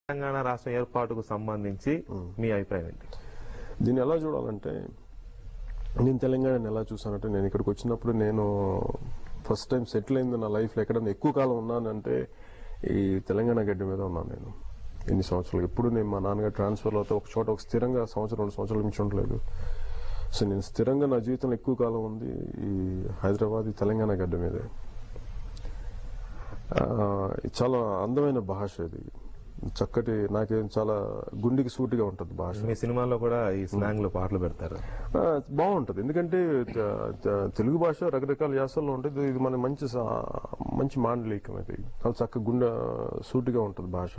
తెలంగాణ రాష్ట్రం ఏర్పాటుకు సంబంధించి మీ అభిప్రాయం ఏంటి దీన్ని ఎలా చూడాలంటే నేను తెలంగాణని ఎలా చూసానంటే నేను ఇక్కడికి వచ్చినప్పుడు నేను ఫస్ట్ టైం సెటిల్ అయింది నా లైఫ్లో ఎక్కడైనా ఎక్కువ కాలం ఉన్నానంటే ఈ తెలంగాణ గడ్డ మీద ఉన్నాను నేను ఎన్ని సంవత్సరాలు ఎప్పుడు నేను మా నాన్నగారు ట్రాన్స్ఫర్ అవుతే ఒక చోట ఒక స్థిరంగా సంవత్సరం రెండు సంవత్సరాల నుంచి ఉండలేదు సో నేను స్థిరంగా నా జీవితంలో ఎక్కువ కాలం ఉంది ఈ హైదరాబాద్ ఈ తెలంగాణ గడ్డ మీదే ఆ, ఇది చాలా అందమైన భాష ఇది చక్కటి నాకేం చాలా గుండెకి సూటిగా ఉంటుంది భాష మీ సినిమాలో కూడా ఈ స్లాంగ్ లో పాటలు పెడతారు ఆ, బాగుంటది ఎందుకంటే త- త- తెలుగు భాష రకరకాల యాసల్లో ఉంటుంది ఇది మన మంచి సా- మంచి మాండలికం ఇది చాలా చక్కగా గుండె సూటిగా ఉంటుంది భాష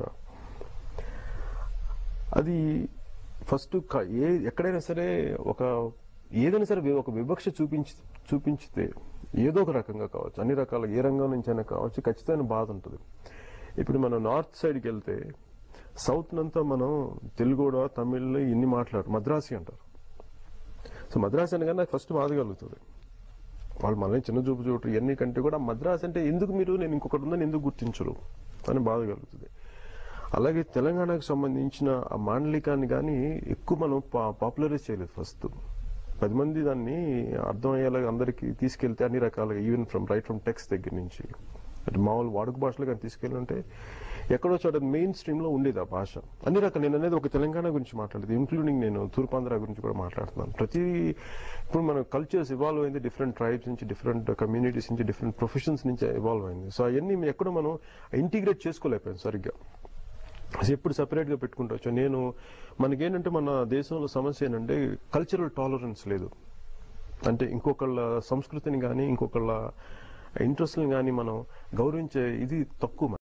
అది ఫస్ట్ క- ఏ ఎక్కడైనా సరే ఒక ఏదైనా సరే వి- ఒక వివక్ష చూపించి చూపించితే ఏదో ఒక రకంగా కావచ్చు అన్ని రకాల ఏ రంగం నుంచి అయినా కావచ్చు ఖచ్చితమైన బాధ ఉంటుంది ఇప్పుడు మనం నార్త్ సైడ్కి వెళ్తే సౌత్ నంతా మనం తెలుగు కూడా తమిళ్ ఇన్ని మాట్లాడు మద్రాసి అంటారు సో మద్రాసు అనగానే నాకు ఫస్ట్ బాధ కలుగుతుంది వాళ్ళు మనల్ని చిన్న చూపు చూడరు ఇవన్నీ కంటే కూడా మద్రాసు అంటే ఎందుకు మీరు నేను ఇంకొకటి ఉందని ఎందుకు గుర్తించరు అని బాధ కలుగుతుంది అలాగే తెలంగాణకు సంబంధించిన ఆ మాండలికాన్ని కానీ ఎక్కువ మనం పా- పాపులరైజ్ చేయలేదు ఫస్ట్ పది మంది దాన్ని అర్థమయ్యేలాగా అందరికీ తీసుకెళ్తే అన్ని రకాలుగా even from right from text దగ్గర నుంచి అటు మామూలు వాడుక భాషలో కానీ తీసుకెళ్ళుంటే ఎక్కడో చోట మెయిన్ స్ట్రీమ్ లో ఉండేది ఆ భాష అన్ని రకాల నేను అనేది ఒక తెలంగాణ గురించి మాట్లాడేది ఇంక్లూడింగ్ నేను తూర్పాంధ్ర గురించి కూడా మాట్లాడుతున్నాను ప్రతి ఇప్పుడు మన కల్చర్స్ ఇవాల్వ్ అయింది డిఫరెంట్ ట్రైబ్స్ నుంచి డిఫరెంట్ కమ్యూనిటీస్ నుంచి డిఫరెంట్ ప్రొఫెషన్స్ నుంచి ఇవాల్వ్ అయింది సో అవన్నీ ఎక్కడో మనం ఇంటిగ్రేట్ చేసుకోలేకపోయాం సరిగ్గా అసలు ఎప్పుడు సెపరేట్ గా పెట్టుకుంటవచ్చు నేను మనకేంటంటే మన దేశంలో సమస్య ఏంటంటే కల్చరల్ టాలరెన్స్ లేదు అంటే ఇంకొకళ్ళ సంస్కృతిని కానీ ఇంకొకళ్ళ ఇంట్రెస్ట్ని కానీ మనం గౌరవించే ఇది తక్కువ